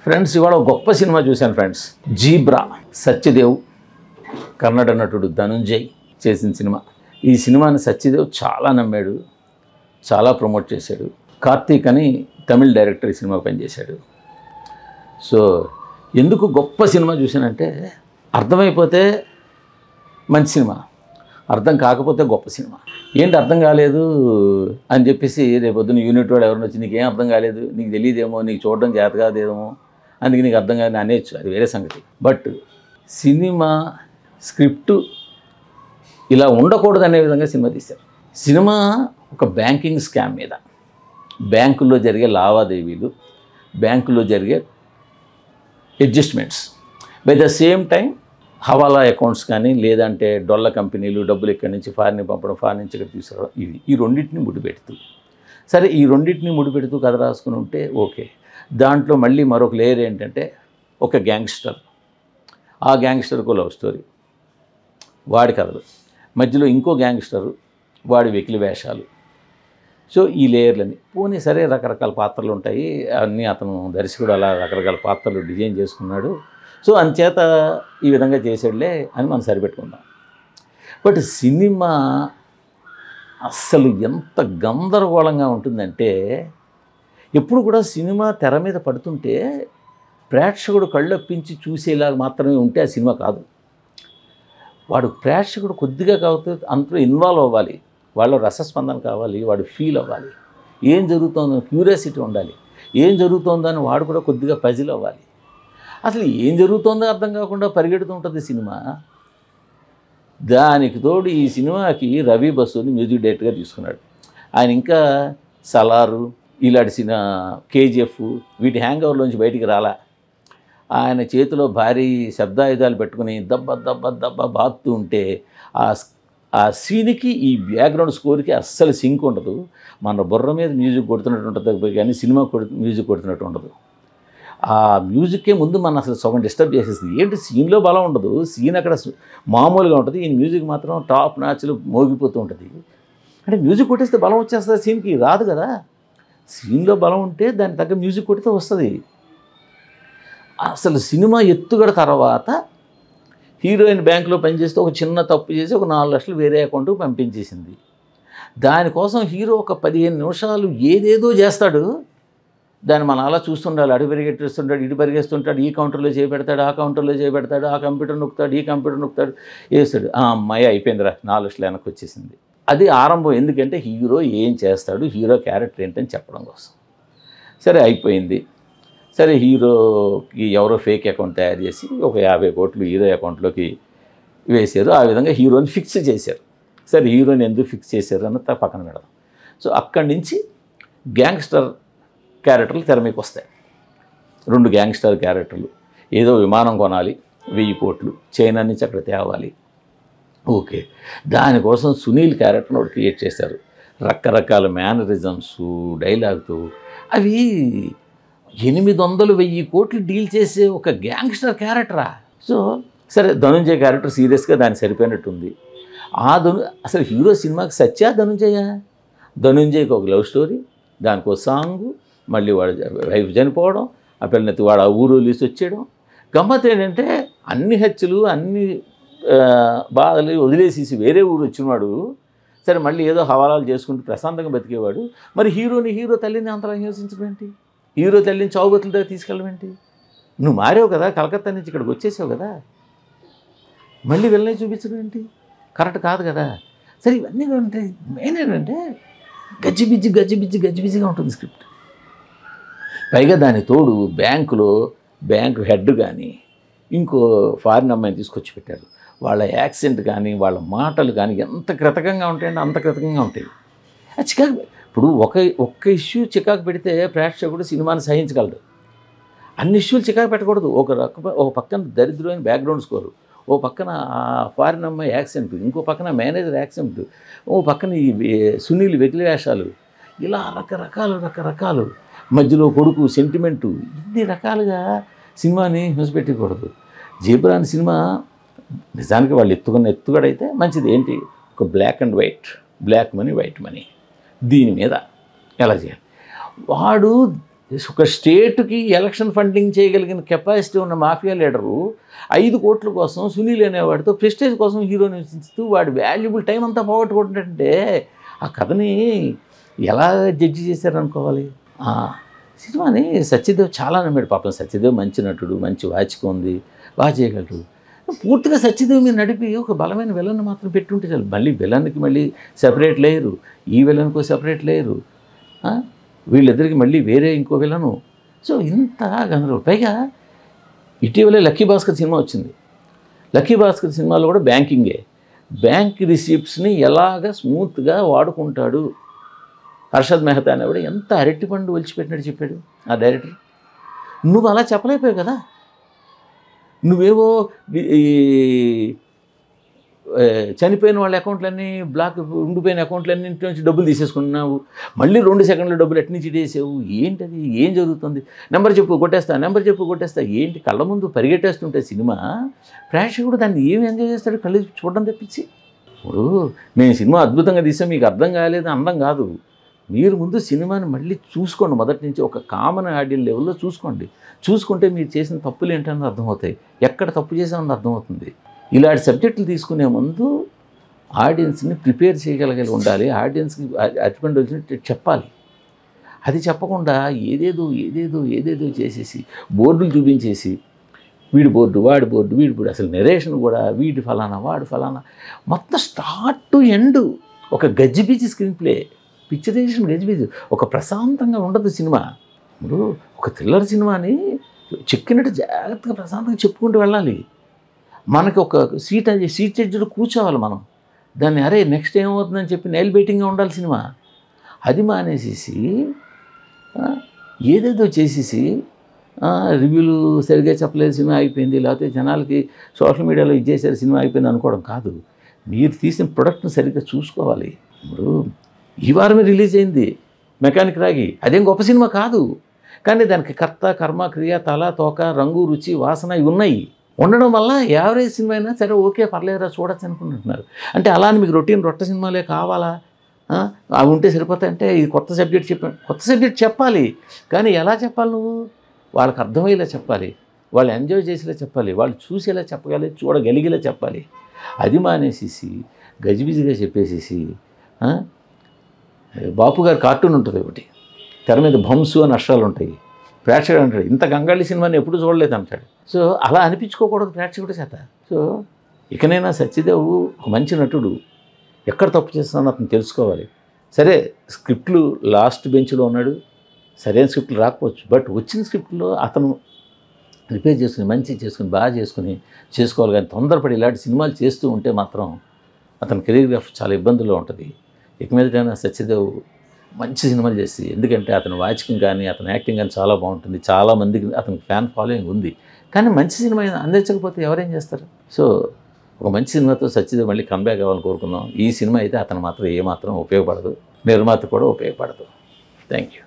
Friends ఇవాళ ఒక గొప్ప సినిమా చూశాను ఫ్రెండ్స్ జీబ్రా సత్యదేవ్ కన్నడ నటుడు ధనుంజయ్ చేసిన సినిమా ఈ సినిమాని సత్యదేవ్ చాలా నమ్మాడు చాలా ప్రమోట్ చేశాడు కార్తీక్ అని తమిళ డైరెక్టర్ ఈ సినిమా పనిచేశాడు సో ఎందుకు గొప్ప సినిమా చూశానంటే అర్థమైపోతే మంచి సినిమా అర్థం కాకపోతే గొప్ప సినిమా ఏంటి అర్థం కాలేదు అని చెప్పేసి రేపొద్దున యూనిట్ వాడు ఎవరిని వచ్చి నీకేం అర్థం కాలేదు నీకు తెలియదేమో నీకు చూడడం చేత కాదేమో అందుకే నీకు అర్థం కాదని అనేచ్చు అది వేరే సంగతి బట్ సినిమా స్క్రిప్ట్ ఇలా ఉండకూడదు అనే విధంగా సినిమా తీశారు సినిమా ఒక బ్యాంకింగ్ స్కామ్ మీద బ్యాంకుల్లో జరిగే లావాదేవీలు బ్యాంకుల్లో జరిగే adjustments by the same time హవాలా అకౌంట్స్ కానీ లేదంటే డొల్ల కంపెనీలు డబ్బులు ఇక్కడి నుంచి ఫారిన్ పంపడం ఫారిన్ నుంచి ఇక్కడ తీసుకురావడం ఇవి ఈ రెండింటిని ముడిపెడుతూ సరే ఈ రెండింటిని ముడిపెడుతూ కథ రాసుకుని ఉంటే ఓకే దాంట్లో మళ్ళీ మరొక లేయర్ ఏంటంటే ఒక గ్యాంగ్స్టర్ ఆ గ్యాంగ్స్టర్కు లవ్ స్టోరీ వాడి కథలు మధ్యలో ఇంకో గ్యాంగ్స్టరు వాడి వెకిలి వేషాలు సో ఈ లేయర్లని పోనీ సరే రకరకాల పాత్రలు ఉంటాయి అన్నీ అతను దర్శకుడు అలా రకరకాల పాత్రలు డిజైన్ చేసుకున్నాడు సో అంచేత ఈ విధంగా చేసాడులే అని మనం సరిపెట్టుకుందాం బట్ సినిమా అస్సలు ఎంత గందరగోళంగా ఉంటుందంటే ఎప్పుడు కూడా సినిమా తెర మీద పడుతుంటే ప్రేక్షకుడు కళ్ళొప్పించి చూసేలాగా మాత్రమే ఉంటే ఆ సినిమా కాదు వాడు ప్రేక్షకుడు కొద్దిగా కాకపోతే అంతలో ఇన్వాల్వ్ అవ్వాలి వాళ్ళ రసస్పందన కావాలి వాడు ఫీల్ అవ్వాలి ఏం జరుగుతుందో క్యూరియాసిటీ ఉండాలి ఏం జరుగుతోందని వాడు కూడా కొద్దిగా పజిల్ అవ్వాలి అసలు ఏం జరుగుతోందో అర్థం కాకుండా పరిగెడుతూ ఉంటుంది సినిమా దానికి తోడు ఈ సినిమాకి రవి బస్సుని మ్యూజిక్ డైరెక్టర్గా తీసుకున్నాడు ఆయన ఇంకా సలారు ఇలాంటి సినిమా కేజీఎఫ్ వీటి హ్యాంగ్ ఓవర్లోంచి బయటికి రాలా ఆయన చేతిలో భారీ శబ్దాయుధాలు పెట్టుకుని దబ్బ దబ్బ దబ్బ బాగుతూ ఉంటే ఆ స్- ఆ సీన్కి ఈ బ్యాక్గ్రౌండ్ స్కోర్కి అస్సలు సింక్ ఉండదు మన బుర్ర మీద మ్యూజిక్ కొడుతున్నట్టు ఉంటుంది కానీ సినిమా కొడు మ్యూజిక్ కొడుతున్నట్టు ఉండదు ఆ మ్యూజిక్కే ముందు మన అసలు సగం డిస్టర్బ్ చేసేస్తుంది ఏంటి సీన్లో బలం ఉండదు సీన్ అక్కడ సు- మామూలుగా ఉంటుంది ఈ మ్యూజిక్ మాత్రం టాప్ నాచ్లు మోగిపోతూ ఉంటుంది అంటే మ్యూజిక్ కొట్టేస్తే బలం వచ్చేస్తుంది సీన్కి రాదు కదా సీన్లో బలం ఉంటే దానికి తగ్గ మ్యూజిక్ కొడితే వస్తుంది అసలు సినిమా ఎత్తుగడ తర్వాత హీరోయిన్ బ్యాంకులో పనిచేస్తే ఒక చిన్న తప్పు చేసి ఒక నాలుగు లక్షలు వేరే అకౌంట్కి పంపించేసింది దానికోసం హీరో ఒక పదిహేను నిమిషాలు ఏదేదో చేస్తాడు దాన్ని మనం అలా చూస్తుండాలి అటు పరిగెట్టిస్తుంటాడు ఇటు పరిగెస్తుంటాడు ఈ కౌంటర్లో చేపెడతాడు ఆ కౌంటర్లో చేపెడతాడు ఆ కంప్యూటర్ నొక్కుతాడు ఈ కంప్యూటర్ నొక్కుతాడు వేస్తాడు ఆ అమ్మాయి అయిపోయిందిరా నాలుగు లక్షలు వెనక్కి వచ్చేసింది అది ఆరంభం ఎందుకంటే హీరో ఏం చేస్తాడు హీరో క్యారెక్టర్ ఏంటని చెప్పడం కోసం సరే అయిపోయింది సరే హీరోకి ఎవరో ఫేక్ అకౌంట్ తయారు చేసి ఒక యాభై కోట్లు హీరో అకౌంట్లోకి వేశారు ఆ విధంగా హీరోని ఫిక్స్ చేశారు సరే హీరోని ఎందుకు ఫిక్స్ చేశారు అన్న త- పక్కన పెడదాం సో అక్కడి నుంచి గ్యాంగ్స్టర్ క్యారెక్టర్లు తెర మీకు వస్తాయి రెండు గ్యాంగ్స్టర్ క్యారెక్టర్లు ఏదో విమానం కొనాలి వెయ్యి కోట్లు చైనా నుంచి అక్కడ తేవాలి ఓకే దానికోసం సునీల్ క్యారెక్టర్ని ఒకటి క్రియేట్ చేశారు రకరకాల మేనరిజమ్స్ డైలాగ్తో అవి ఎనిమిది వందలు వెయ్యి కోట్లు డీల్ చేసే ఒక గ్యాంగ్స్టర్ క్యారెక్టరా సో సరే ధనుంజయ్ క్యారెక్టర్ సీరియస్గా దానికి సరిపోయినట్టుంది ఆ ధను అసలు హీరో సినిమాకి సత్యా ధనుంజయ ధనుంజయ్కి ఒక లవ్ స్టోరీ దానికి ఒక సాంగ్ మళ్ళీ వాడు వైఫ్ చనిపోవడం ఆ పిల్లనెత్తి వాడు ఆ ఊరు వదిలేసి వచ్చేయడం గమ్మత్ ఏంటంటే అన్ని హత్యలు అన్ని ఆ, బాధలు వదిలేసేసి వేరే ఊరు వచ్చినవాడు సరే మళ్ళీ ఏదో హవాలాలు చేసుకుంటూ ప్రశాంతంగా బతికేవాడు మరి హీరోని హీరో తల్లిని అంతలా హింసించడం ఏంటి హీరో తల్లిని చావుబతుల దగ్గర తీసుకెళ్ళడం ఏంటి నువ్వు మారావు కదా కలకత్తా నుంచి ఇక్కడికి వచ్చేసావు కదా మళ్ళీ వెళ్ళని చూపించడం ఏంటి కరెక్ట్ కాదు కదా సరే ఇవన్నీ ఉంటాయి మెయిన్ ఏంటంటే గజ్జిబిజ్జి గజ్జిబిజ్జి గజ్జిబిజ్జిగా ఉంటుంది స్క్రిప్ట్ పైగా దాని తోడు బ్యాంకులో బ్యాంకు హెడ్ కానీ ఇంకో ఫారిన్ అమ్మాయిని తీసుకొచ్చి పెట్టారు వాళ్ళ యాక్సెంట్ కానీ వాళ్ళ మాటలు కానీ ఎంత కృతకంగా ఉంటాయంటే అంత కృతకంగా ఉంటాయి అది చికాకు ఇప్పుడు ఒక ఒక్క ఇష్యూ చికాకు పెడితే ప్రేక్షకుడు సినిమాని సహించగలడు అన్ని ఇష్యూలు చికాకు పెట్టకూడదు ఒక రక ఒక పక్కన దరిద్రమైన బ్యాక్గ్రౌండ్ స్కోరు ఓ పక్కన ఆ ఫారిన్ అమ్మాయి యాక్సెంట్ ఇంకో పక్కన మేనేజర్ యాక్సెంట్ ఓ పక్కన ఈ వే- సునీల్ వెకిలి వేషాలు ఇలా రకరకాలు రకరకాలు మధ్యలో కొడుకు సెంటిమెంటు ఇన్ని రకాలుగా సినిమాని హింసపెట్టకూడదు జీబ్రాన్ సినిమా నిజానికి వాళ్ళు ఎత్తుకున్న ఎత్తుగడైతే మంచిది ఏంటి ఒక black and white black money white money దీని మీద ఎలా చేయాలి వాడు ఒక స్టేట్కి ఎలక్షన్ ఫండింగ్ చేయగలిగిన కెపాసిటీ ఉన్న మాఫియా లీడరు ఐదు కోట్ల కోసం సునీల్ అనేవాడితో ప్రెస్టేజ్ కోసం హీరోని ఇస్తూ వాడి వాల్యుబుల్ టైం అంతా పోగొట్టుకుంటుంటే ఆ కథని ఎలా జడ్జి చేశారనుకోవాలి ఆ సినిమాని సత్యదేవ్ చాలా నమ్మాడు పాపం సత్యదేవ్ మంచి నటుడు మంచి వాచిక ఉంది బాగా చేయగలడు పూర్తిగా సత్యదేవ్ మీద నడిపి ఒక బలమైన విలన్ మాత్రం పెట్టుంటే చాలు మళ్ళీ విలన్కి మళ్ళీ సెపరేట్ లేయరు ఈ విలన్కో సెపరేట్ లేయరు ఆ? వీళ్ళిద్దరికి మళ్ళీ వేరే ఇంకో విలను సో ఇంత గందరగోళం పైగా ఇటీవలే లక్కీ భాస్కర్ సినిమా వచ్చింది లక్కీ భాస్కర్ సినిమాలో కూడా బ్యాంకింగే బ్యాంక్ రిసిప్ట్స్ని ఎలాగ స్మూత్గా వాడుకుంటాడు హర్షద్ మెహతా అనేవాడు ఎంత అరటిపండు ఒలిచిపెట్టినట్టు చెప్పాడు ఆ డైరెక్టర్ నువ్వు అలా చెప్పలేకపోయావు కదా నువ్వేవో ఈ- ఈ ఏ, చనిపోయిన వాళ్ళ అకౌంట్లన్నీ బ్లాక్ ఉండిపోయిన అకౌంట్లన్నీ నుంచి డబ్బులు తీసేసుకున్నావు మళ్ళీ రెండు సెకండ్ల డబ్బులు ఎట్ని చిటేసావు ఏంటది ఏం జరుగుతుంది నెంబర్ చెప్పు కొట్టేస్తా నెంబర్ చెప్పు కొట్టేస్తా ఏంటి కళ్ళ ముందు పరిగెట్టేస్తుంటే సినిమా ప్రేక్షకుడు దాన్ని ఏమి ఎంజాయ్ చేస్తాడు కళ్ళు చూడడం తెప్పించి ఇప్పుడు మేము సినిమా అద్భుతంగా తీసాం మీకు అర్థం కాలేదు అందం కాదు మీరు ముందు సినిమాని మళ్ళీ చూసుకోండి మొదటి నుంచి ఒక కామన్ ఆడియన్ లెవెల్లో చూసుకోండి చూసుకుంటే మీరు చేసిన తప్పులు ఏంటన్నది అర్థమవుతాయి ఎక్కడ తప్పు చేసామన్నది అర్థమవుతుంది ఇలాంటి సబ్జెక్టులు తీసుకునే ముందు ఆడియన్స్ని ప్రిపేర్ చేయగలిగి ఉండాలి ఆడియన్స్కి అటువంటి వచ్చినట్టు చెప్పాలి అది చెప్పకుండా ఏదేదో ఏదేదో ఏదేదో చేసేసి బోర్డులు చూపించేసి వీడి బోర్డు వాడి బోర్డు వీడి బోర్డు అసలు నెరేషన్ కూడా వీడి ఫలానా వాడి ఫలానా మొత్తం స్టార్ట్ టు ఎండ్ ఒక గజ్జిబిజి స్క్రీన్ ప్లే పిక్చరైజేషన్ గజ్జిబిజి ఒక ప్రశాంతంగా ఉండదు సినిమా ఇప్పుడు ఒక థ్రిల్లర్ సినిమాని చెక్కినట్టు జాగ్రత్తగా ప్రశాంతంగా చెప్పుకుంటూ వెళ్ళాలి మనకి ఒక సీట్ అది సీట్ ఎడ్జ్లో కూర్చోవాలి మనం దాన్ని అరే నెక్స్ట్ ఏమవుతుందని చెప్పి నైల్ బైటింగ్గా ఉండాలి సినిమా అది మానేసేసి ఆ, ఏదేదో చేసేసి ఆ, రివ్యూలు సరిగ్గా చెప్పలేదు సినిమా అయిపోయింది లేకపోతే జనాలకి సోషల్ మీడియాలో ఇది చేశారు సినిమా అయిపోయింది అనుకోవడం కాదు మీరు తీసిన ప్రొడక్ట్ని సరిగ్గా చూసుకోవాలి ఇప్పుడు ఈ వారమే రిలీజ్ అయింది మెకానిక్ రాగి అదేం గొప్ప సినిమా కాదు కానీ దానికి కర్త కర్మ క్రియ తల తోక రంగు రుచి వాసన ఇవి ఉన్నాయి ఉండడం వల్ల యావరేజ్ సినిమా అయినా సరే ఓకే పర్లేదురా చూడొచ్చు అనుకుంటున్నారు అంటే అలా అని మీకు రొటీన్ రొట్ట సినిమాలే కావాలా ఆ, అవి ఉంటే సరిపోతాయంటే ఇది కొత్త సబ్జెక్ట్ చెప్పాను కొత్త సబ్జెక్ట్ చెప్పాలి కానీ ఎలా చెప్పాలి నువ్వు వాళ్ళకి అర్థమయ్యేలా చెప్పాలి వాళ్ళు ఎంజాయ్ చేసేలా చెప్పాలి వాళ్ళు చూసేలా చెప్పగలి చూడగలిగేలా చెప్పాలి అది మానేసేసి గజిబిజిగా చెప్పేసేసి ఆ, బాపు గారి కార్టూన్ ఉంటుంది ఒకటి తెర మీద భంసు అని అక్షరాలు ఉంటాయి ప్రేక్షకుడు అంటాడు ఇంత గంగాళి సినిమాని ఎప్పుడు చూడలేదు అంటాడు సో అలా అనిపించుకోకూడదు ప్రేక్షకుడి చేత సో ఇకనైనా సత్యదేవ్ ఒక మంచి నటుడు ఎక్కడ తప్పు చేస్తున్నానో అతను తెలుసుకోవాలి సరే స్క్రిప్ట్లు లాస్ట్ బెంచ్లో ఉన్నాడు సరైన స్క్రిప్ట్లు రాకపోవచ్చు బట్ వచ్చిన స్క్రిప్ట్లో అతను రిపేర్ చేసుకుని మంచి చేసుకుని బాగా చేసుకుని చేసుకోవాలి కానీ తొందరపడి ఇలాంటి సినిమాలు చేస్తూ ఉంటే మాత్రం అతని కెరీర్గ్రాఫ్ చాలా ఇబ్బందుల్లో ఉంటుంది ఇక మీదటైనా సత్యదేవ్ మంచి సినిమాలు చేసి ఎందుకంటే అతని వాచకం కానీ అతని యాక్టింగ్ కానీ చాలా బాగుంటుంది చాలా మందికి అతనికి ఫ్యాన్ ఫాలోయింగ్ ఉంది కానీ మంచి సినిమా అందించకపోతే ఎవరేం చేస్తారు సో ఒక మంచి సినిమాతో సత్యదేవ్ మళ్ళీ కంబ్యాక్ అవ్వాలని కోరుకుందాం ఈ సినిమా అయితే అతను మాత్రం ఏమాత్రం ఉపయోగపడదు నిర్మాత కూడా ఉపయోగపడదు థ్యాంక్ యూ